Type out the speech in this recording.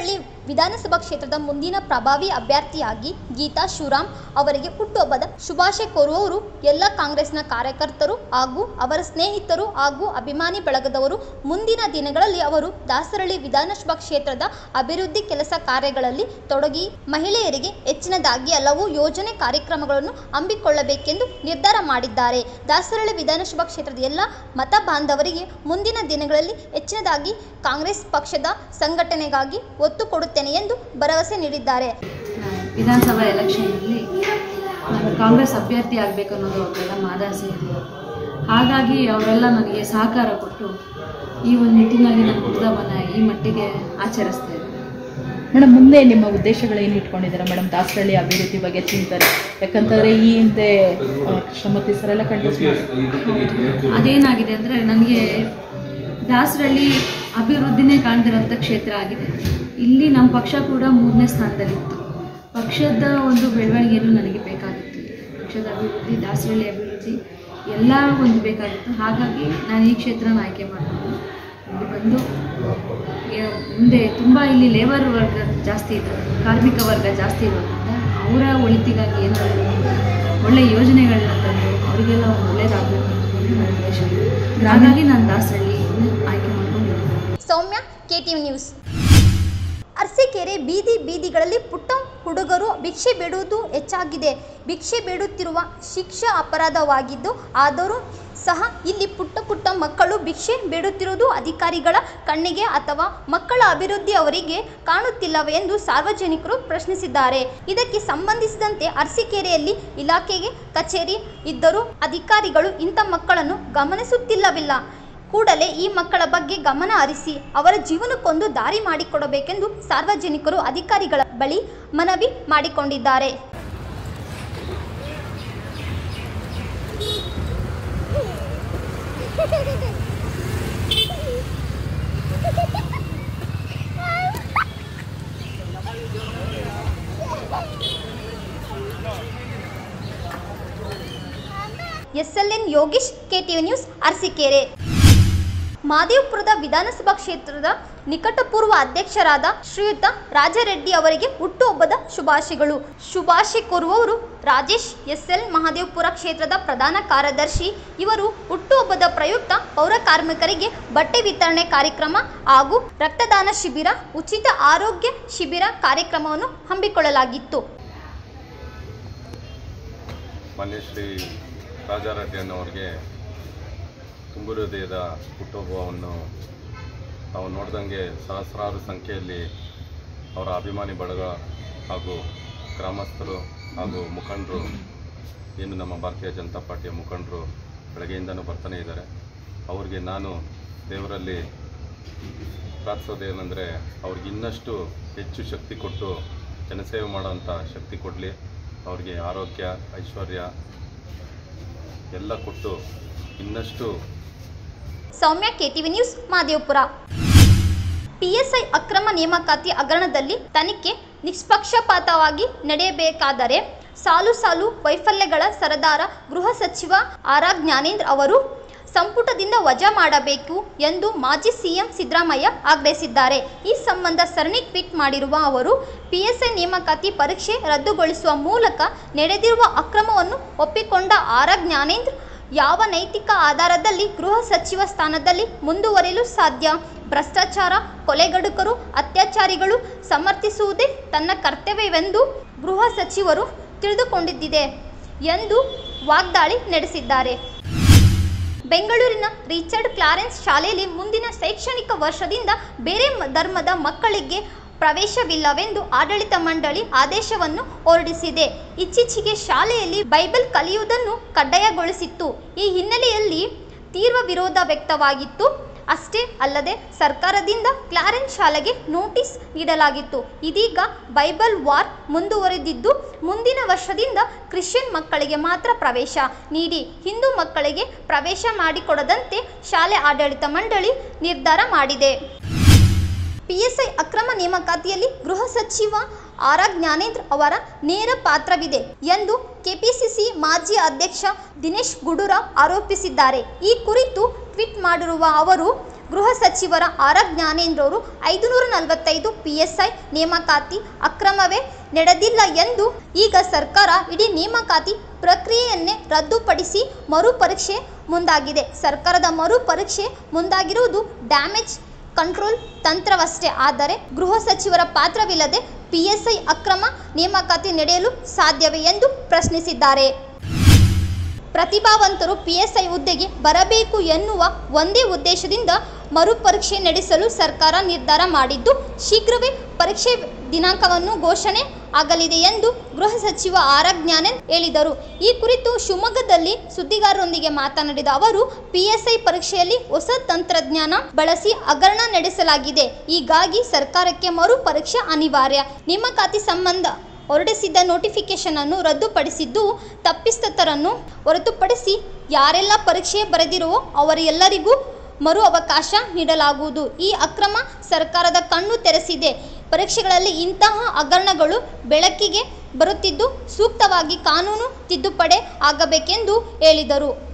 ದಾಸರಹಳ್ಳಿ ವಿಧಾನಸಭಾ ಕ್ಷೇತ್ರದ ಮುಂದಿನ ಪ್ರಭಾವಿ ಅಭ್ಯರ್ಥಿಯಾಗಿ ಗೀತಾ ಶಿವರಾಮ್ ಅವರಿಗೆ ಹುಟ್ಟುಹಬ್ಬದ ಶುಭಾಶಯ ಕೋರುವವರು ಎಲ್ಲ ಕಾಂಗ್ರೆಸ್ನ ಕಾರ್ಯಕರ್ತರು ಹಾಗೂ ಅವರ ಸ್ನೇಹಿತರು ಹಾಗೂ ಅಭಿಮಾನಿ ಬಳಗದವರು ಮುಂದಿನ ದಿನಗಳಲ್ಲಿ ಅವರು ದಾಸರಹಳ್ಳಿ ವಿಧಾನಸಭಾ ಕ್ಷೇತ್ರದ ಅಭಿವೃದ್ಧಿ ಕೆಲಸ ಕಾರ್ಯಗಳಲ್ಲಿ ತೊಡಗಿ ಮಹಿಳೆಯರಿಗೆ ಹೆಚ್ಚಿನದಾಗಿ ಹಲವು ಯೋಜನೆ ಕಾರ್ಯಕ್ರಮಗಳನ್ನು ಹಮ್ಮಿಕೊಳ್ಳಬೇಕೆಂದು ನಿರ್ಧಾರ ಮಾಡಿದ್ದಾರೆ ದಾಸರಹಳ್ಳಿ ವಿಧಾನಸಭಾ ಕ್ಷೇತ್ರದ ಎಲ್ಲ ಮತ ಬಾಂಧವರಿಗೆ ಮುಂದಿನ ದಿನಗಳಲ್ಲಿ ಹೆಚ್ಚಿನದಾಗಿ ಕಾಂಗ್ರೆಸ್ ಪಕ್ಷದ ಸಂಘಟನೆಗಾಗಿ ಒತ್ತು ಕೊಡುತ್ತೇನೆ ಎಂದು ಭರವಸೆ ನೀಡಿದ್ದಾರೆ ವಿಧಾನಸಭಾ ಎಲೆಕ್ಷನ್ನಲ್ಲಿ ನಾನು ಕಾಂಗ್ರೆಸ್ ಅಭ್ಯರ್ಥಿ ಆಗಬೇಕು ಅನ್ನೋದು ಅವರೆಲ್ಲ ಮಾದಾಸೆ ಇದೆ ಹಾಗಾಗಿ ಅವರೆಲ್ಲ ನನಗೆ ಸಹಕಾರ ಕೊಟ್ಟು ಈ ಒಂದು ನಿಟ್ಟಿನಲ್ಲಿ ನನ್ನ ಹುಟ್ಟುಹಬ್ಬನ ಈ ಮಟ್ಟಿಗೆ ಆಚರಿಸ್ತಾ ಇದ್ದಾರೆ ಮೇಡಮ್ ಮುಂದೆ ನಿಮ್ಮ ಉದ್ದೇಶಗಳೇನು ಇಟ್ಕೊಂಡಿದ್ದೀರಾ ಮೇಡಮ್ ದಾಸರಳ್ಳಿ ಅಭಿವೃದ್ಧಿ ಬಗ್ಗೆ ಚಿಂತನೆ ಯಾಕಂತಂದ್ರೆ ಈ ಹಿಂದೆ ಆ, ಕೃಷ್ಣಮೂರ್ತಿ ಸರ್ ಎಲ್ಲ ಕಂಟೆಸ್ಟ್ ಮಾಡಿ ಅದೇನಾಗಿದೆ ಅಂದರೆ ನನಗೆ ದಾಸರಳ್ಳಿ ಅಭಿವೃದ್ಧಿನೇ ಕಾಣ್ದಿರೋಂಥ ಕ್ಷೇತ್ರ ಆಗಿದೆ ಇಲ್ಲಿ ನಮ್ಮ ಪಕ್ಷ ಕೂಡ ಮೂರನೇ ಸ್ಥಾನದಲ್ಲಿತ್ತು ಪಕ್ಷದ ಒಂದು ಬೆಳವಣಿಗೆಯನ್ನು ನನಗೆ ಬೇಕಾಗಿತ್ತು ಪಕ್ಷದ ಅಭಿವೃದ್ಧಿ ದಾಸರಳ್ಳಿ ಅಭಿವೃದ್ಧಿ ಎಲ್ಲ ಒಂದು ಬೇಕಾಗಿತ್ತು ಹಾಗಾಗಿ ನಾನು ಈ ಕ್ಷೇತ್ರನ ಆಯ್ಕೆ ಮಾಡಿಕೊಂಡು ಇಲ್ಲಿ ಬಂದು ಏ- ಮುಂದೆ ತುಂಬ ಇಲ್ಲಿ ಲೇಬರ್ ವರ್ಗ ಜಾಸ್ತಿ ಇದ್ದಾರೆ ಕಾರ್ಮಿಕ ವರ್ಗ ಜಾಸ್ತಿ ಇರೋದ್ರಿಂದ ಅವರ ಒಳಿತಿಗಾಗಿ ಏನಾದರೂ ಒಳ್ಳೆ ಯೋಜನೆಗಳನ್ನ ತಂದು ಅವರಿಗೆಲ್ಲ ಒಂದು ಒಳ್ಳೇದಾಗಬೇಕು ಅನ್ನೋದು ನನ್ನ ಉದ್ದೇಶ ಹಾಗಾಗಿ ನಾನು ದಾಸರಳ್ಳಿ ಆಯ್ಕೆ ಮಾಡ್ಕೊಂಡಿದ್ದೀನಿ ಸೌಮ್ಯ ಕೆಟಿವಿ ನ್ಯೂಸ್ ಅರಸೀಕೆರೆ ಬೀದಿ ಬೀದಿಗಳಲ್ಲಿ ಪುಟ್ಟ ಹುಡುಗರು ಭಿಕ್ಷೆ ಬೇಡುವುದು ಹೆಚ್ಚಾಗಿದೆ ಭಿಕ್ಷೆ ಬೇಡುತ್ತಿರುವ ಶಿಕ್ಷೆ ಅಪರಾಧವಾಗಿದ್ದು ಆದರೂ ಸಹ ಇಲ್ಲಿ ಪುಟ್ಟ ಪುಟ್ಟ ಮಕ್ಕಳು ಭಿಕ್ಷೆ ಬೇಡುತ್ತಿರುವುದು ಅಧಿಕಾರಿಗಳ ಕಣ್ಣಿಗೆ ಅಥವಾ ಮಕ್ಕಳ ಅಭಿವೃದ್ಧಿ ಅವರಿಗೆ ಕಾಣುತ್ತಿಲ್ಲವೇ ಎಂದು ಸಾರ್ವಜನಿಕರು ಪ್ರಶ್ನಿಸಿದ್ದಾರೆ ಇದಕ್ಕೆ ಸಂಬಂಧಿಸಿದಂತೆ ಅರಸೀಕೆರೆಯಲ್ಲಿ ಇಲಾಖೆಗೆ ಕಚೇರಿ ಇದ್ದರೂ ಅಧಿಕಾರಿಗಳು ಇಂಥ ಮಕ್ಕಳನ್ನು ಗಮನಿಸುತ್ತಿಲ್ಲವಿಲ್ಲ ಕೂಡಲೇ ಈ ಮಕ್ಕಳ ಬಗ್ಗೆ ಗಮನ ಹರಿಸಿ ಅವರ ಜೀವನಕ್ಕೊಂದು ದಾರಿ ಮಾಡಿಕೊಡಬೇಕೆಂದು ಸಾರ್ವಜನಿಕರು ಅಧಿಕಾರಿಗಳ ಬಳಿ ಮನವಿ ಮಾಡಿಕೊಂಡಿದ್ದಾರೆ SLN Yogish KTV news Arsikere ಮಾದೇವಪುರದ ವಿಧಾನಸಭಾ ಕ್ಷೇತ್ರದ ನಿಕಟಪೂರ್ವ ಅಧ್ಯಕ್ಷರಾದ ಶ್ರೀಯುತ ರಾಜರೆಡ್ಡಿ ಅವರಿಗೆ ಹುಟ್ಟುಹಬ್ಬದ ಶುಭಾಶಯಗಳು ಶುಭಾಶಯ ಕೋರುವವರು ರಾಜೇಶ್ ಎಸ್ಎಲ್ ಮಹಾದೇವಪುರ ಕ್ಷೇತ್ರದ ಪ್ರಧಾನ ಕಾರ್ಯದರ್ಶಿ ಇವರು ಹುಟ್ಟುಹಬ್ಬದ ಪ್ರಯುಕ್ತ ಪೌರ ಕಾರ್ಮಿಕರಿಗೆ ಬಟ್ಟೆ ವಿತರಣೆ ಕಾರ್ಯಕ್ರಮ ಹಾಗೂ ರಕ್ತದಾನ ಶಿಬಿರ ಉಚಿತ ಆರೋಗ್ಯ ಶಿಬಿರ ಕಾರ್ಯಕ್ರಮವನ್ನು ಹಮ್ಮಿಕೊಳ್ಳಲಾಗಿತ್ತು ಮಾನ್ಯ ಶ್ರೀ ರಾಜಾರೆಡ್ಡಿ ಅನ್ನೋರಿಗೆ ತುಂಬು ಹೃದಯದ ಹುಟ್ಟುಹಬ್ಬವನ್ನು ನಾವು ನೋಡ್ದಂಗೆ ಸಹಸ್ರಾರು ಸಂಖ್ಯೆಯಲ್ಲಿ ಅವರ ಅಭಿಮಾನಿ ಬಳಗ ಹಾಗೂ ಗ್ರಾಮಸ್ಥರು ಹಾಗೂ ಮುಖಂಡರು ಏನು ನಮ್ಮ ಭಾರತೀಯ ಜನತಾ ಪಾರ್ಟಿಯ ಮುಖಂಡರು ಬೆಳಗ್ಗೆಯಿಂದನೂ ಬರ್ತಾನೆ ಇದ್ದಾರೆ ಅವ್ರಿಗೆ ನಾನು ದೇವರಲ್ಲಿ ಪ್ರಾರ್ಥಿಸೋದೇನೆಂದರೆ ಅವ್ರಿಗೆ ಇನ್ನಷ್ಟು ಹೆಚ್ಚು ಶಕ್ತಿ ಕೊಟ್ಟು ಜನಸೇವೆ ಮಾಡೋಂಥ ಶಕ್ತಿ ಕೊಡಲಿ ಅವ್ರಿಗೆ ಆರೋಗ್ಯ ಐಶ್ವರ್ಯ ಎಲ್ಲ ಕೊಟ್ಟು ಇನ್ನಷ್ಟು Soumya KTV news Madevapura PSI ಅಕ್ರಮ ನೇಮಕಾತಿ ಹಗರಣದಲ್ಲಿ ತನಿಖೆ ನಿಷ್ಪಕ್ಷಪಾತವಾಗಿ ನಡೆಯಬೇಕಾದರೆ ಸಾಲು ಸಾಲು ವೈಫಲ್ಯಗಳ ಸರದಾರ ಗೃಹ ಸಚಿವ ಆರ್ ಆರ್ ಜ್ಞಾನೇಂದ್ರ ಅವರು ಸಂಪುಟದಿಂದ ವಜಾ ಮಾಡಬೇಕು ಎಂದು ಮಾಜಿ ಸಿಎಂ ಸಿದ್ದರಾಮಯ್ಯ ಆಗ್ರಹಿಸಿದ್ದಾರೆ ಈ ಸಂಬಂಧ ಸರಣಿ ಟ್ವೀಟ್ ಮಾಡಿರುವ ಅವರು ಪಿಎಸ್ಐ ನೇಮಕಾತಿ ಪರೀಕ್ಷೆ ರದ್ದುಗೊಳಿಸುವ ಮೂಲಕ ನಡೆದಿರುವ ಅಕ್ರಮವನ್ನು ಒಪ್ಪಿಕೊಂಡ ಆರ್ ಆರ್ ಜ್ಞಾನೇಂದ್ರ ಯಾವ ನೈತಿಕ ಆಧಾರದಲ್ಲಿ ಗೃಹ ಸಚಿವ ಸ್ಥಾನದಲ್ಲಿ ಮುಂದುವರಿಯಲು ಸಾಧ್ಯ ಭ್ರಷ್ಟಾಚಾರ ಕೊಲೆಗಡುಕರು ಅತ್ಯಾಚಾರಿಗಳು ಸಮರ್ಥಿಸುವುದೇ ತನ್ನ ಕರ್ತವ್ಯವೆಂದು ಗೃಹ ಸಚಿವರು ತಿಳಿದುಕೊಂಡಿದ್ದಿದೆ ಎಂದು ವಾಗ್ದಾಳಿ ನಡೆಸಿದ್ದಾರೆ ಬೆಂಗಳೂರಿನ ರಿಚರ್ಡ್ ಕ್ಲಾರೆನ್ಸ್ ಶಾಲೆಯಲ್ಲಿ ಮುಂದಿನ ಶೈಕ್ಷಣಿಕ ವರ್ಷದಿಂದ ಬೇರೆ ಮ- ಧರ್ಮದ ಮಕ್ಕಳಿಗೆ ಪ್ರವೇಶವಿಲ್ಲವೆಂದು ಆಡಳಿತ ಮಂಡಳಿ ಆದೇಶವನ್ನು ಹೊರಡಿಸಿದೆ ಇತ್ತೀಚೆಗೆ ಶಾಲೆಯಲ್ಲಿ ಬೈಬಲ್ ಕಲಿಯುವುದನ್ನು ಕಡ್ಡಾಯಗೊಳಿಸಿತ್ತು ಈ ಹಿನ್ನೆಲೆಯಲ್ಲಿ ತೀವ್ರ ವಿರೋಧ ವ್ಯಕ್ತವಾಗಿತ್ತು ಅಷ್ಟೇ ಅಲ್ಲದೆ ಸರ್ಕಾರದಿಂದ ಕ್ಲಾರೆನ್ಸ್ ಶಾಲೆಗೆ ನೋಟಿಸ್ ನೀಡಲಾಗಿತ್ತು ಇದೀಗ ಬೈಬಲ್ ವಾರ್ ಮುಂದುವರೆದಿದ್ದು ಮುಂದಿನ ವರ್ಷದಿಂದ ಕ್ರಿಶ್ಚಿಯನ್ ಮಕ್ಕಳಿಗೆ ಮಾತ್ರ ಪ್ರವೇಶ ನೀಡಿ ಹಿಂದೂ ಮಕ್ಕಳಿಗೆ ಪ್ರವೇಶ ಮಾಡಿಕೊಡದಂತೆ ಶಾಲೆ ಆಡಳಿತ ಮಂಡಳಿ ನಿರ್ಧಾರ ಮಾಡಿದೆ ಪಿಎಸ್ಐ ಅಕ್ರಮ ನೇಮಕಾತಿಯಲ್ಲಿ ಗೃಹ ಸಚಿವ ಆರ್ ಆರ್ ಜ್ಞಾನೇಂದ್ರ ಅವರ ನೇರ ಪಾತ್ರವಿದೆ ಎಂದು ಕೆಪಿಸಿಸಿ ಮಾಜಿ ಅಧ್ಯಕ್ಷ ದಿನೇಶ್ ಗುಂಡೂರಾವ್ ಆರೋಪಿಸಿದ್ದಾರೆ ಈ ಕುರಿತು ಟ್ವೀಟ್ ಮಾಡಿರುವ ಅವರು ಗೃಹ ಸಚಿವರ ಆರ್ ಜ್ಞಾನೇಂದ್ರ ಅವರು ಐದುನೂರ ನಲವತ್ತೈದು ಪಿಎಸ್ಐ ನೇಮಕಾತಿ ಅಕ್ರಮವೇ ನಡೆದಿಲ್ಲ ಎಂದು ಈಗ ಸರ್ಕಾರ ಇಡೀ ನೇಮಕಾತಿ ಪ್ರಕ್ರಿಯೆಯನ್ನೇ ರದ್ದುಪಡಿಸಿ ಮರುಪರೀಕ್ಷೆ ಮುಂದಾಗಿದೆ ಸರ್ಕಾರದ ಮರುಪರೀಕ್ಷೆ ಮುಂದಾಗಿರುವುದು ಡ್ಯಾಮೇಜ್ ಕಂಟ್ರೋಲ್ ತಂತ್ರವಷ್ಟೇ ಆದರೆ ಗೃಹ ಸಚಿವರ ಪಾತ್ರವಿಲ್ಲದೆ ಪಿಎಸ್ಐ ಅಕ್ರಮ ನೇಮಕಾತಿ ನಡೆಯಲು ಸಾಧ್ಯವೇ ಎಂದು ಪ್ರಶ್ನಿಸಿದ್ದಾರೆ ಪ್ರತಿಭಾವಂತರು ಪಿಎಸ್ಐ ಹುದ್ದೆಗೆ ಬರಬೇಕು ಎನ್ನುವ ಒಂದೇ ಉದ್ದೇಶದಿಂದ ಮರುಪರೀಕ್ಷೆ ನಡೆಸಲು ಸರ್ಕಾರ ನಿರ್ಧಾರ ಮಾಡಿದ್ದು ಶೀಘ್ರವೇ ಪರೀಕ್ಷೆ ದಿನಾಂಕವನ್ನು ಘೋಷಣೆ ಆಗಲಿದೆ ಎಂದು ಗೃಹ ಸಚಿವ ಆರ್ ಜ್ಞಾನೇಂದ್ರ ಹೇಳಿದರು ಈ ಕುರಿತು ಶಿವಮೊಗ್ಗದಲ್ಲಿ ಸುದ್ದಿಗಾರರೊಂದಿಗೆ ಮಾತನಾಡಿದ ಅವರು ಪಿಎಸ್ಐ ಪರೀಕ್ಷೆಯಲ್ಲಿ ಹೊಸ ತಂತ್ರಜ್ಞಾನ ಬಳಸಿ ಹಗರಣ ನಡೆಸಲಾಗಿದೆ ಹೀಗಾಗಿ ಸರ್ಕಾರಕ್ಕೆ ಮರು ಪರೀಕ್ಷೆ ಅನಿವಾರ್ಯ ನೇಮಕಾತಿ ಸಂಬಂಧ ಹೊರಡಿಸಿದ್ದ ನೋಟಿಫಿಕೇಶನ್ ಅನ್ನು ರದ್ದುಪಡಿಸಿದ್ದು ತಪ್ಪಿತಸ್ಥರನ್ನು ಹೊರತುಪಡಿಸಿ ಯಾರೆಲ್ಲ ಪರೀಕ್ಷೆ ಬರೆದಿರುವೋ ಅವರೆಲ್ಲರಿಗೂ ಮರು ಅವಕಾಶ ನೀಡಲಾಗುವುದು ಈ ಅಕ್ರಮ ಸರ್ಕಾರದ ಕಣ್ಣು ತೆರೆಸಿದೆ ಪರೀಕ್ಷೆಗಳಲ್ಲಿ ಇಂತಹ ಹಗರಣಗಳು ಬೆಳಕಿಗೆ ಬರುತ್ತಿದ್ದು ಸೂಕ್ತವಾಗಿ ಕಾನೂನು ತಿದ್ದುಪಡಿ ಆಗಬೇಕೆಂದು ಹೇಳಿದರು